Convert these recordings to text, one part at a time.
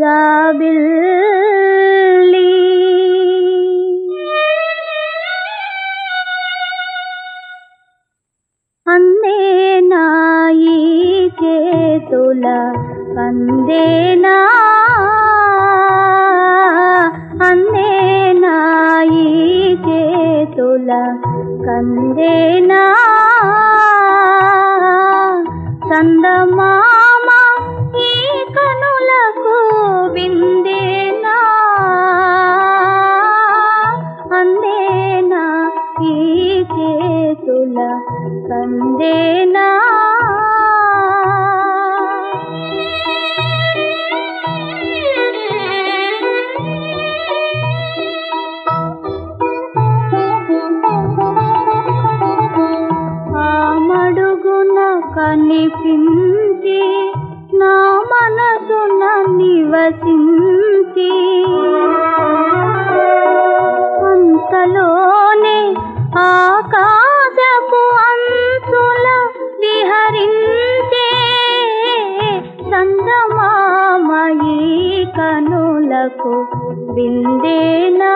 జాబిల్లి అందేనా ఈ చేతుల కందేనా అందేనా ఈ చేతుల కందేనా చందమామ ఈ కనులకు బిందేనా అందేనా ఈ చేతుల కందేనా ఆమడుగున కనిపించి నా మనసున నివసించి అంతలోనే ఆకాశపు అంచుల విహరించే చందమామయి కనులకు బిందేనా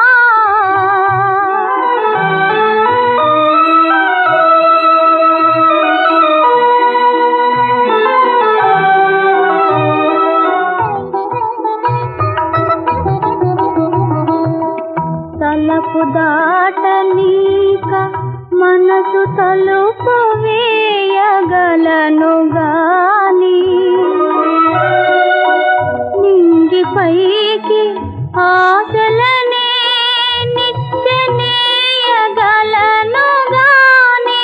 తలపు దాటనీక మనసు తలుపు వేయగలను గాని నింగి పైకి ఆశలనే నిత్యనేయగలను గాని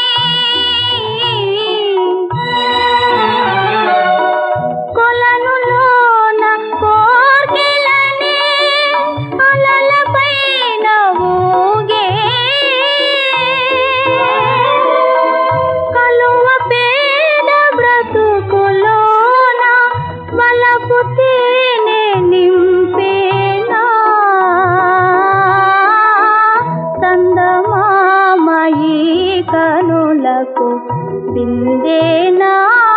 కొలనులోన కోర్కెలనే అలలపైన ఊగే కలువ పేద బ్రతుకులోన వలపు తేనె నింపేనా చందమామయి కనులకు బిందేనా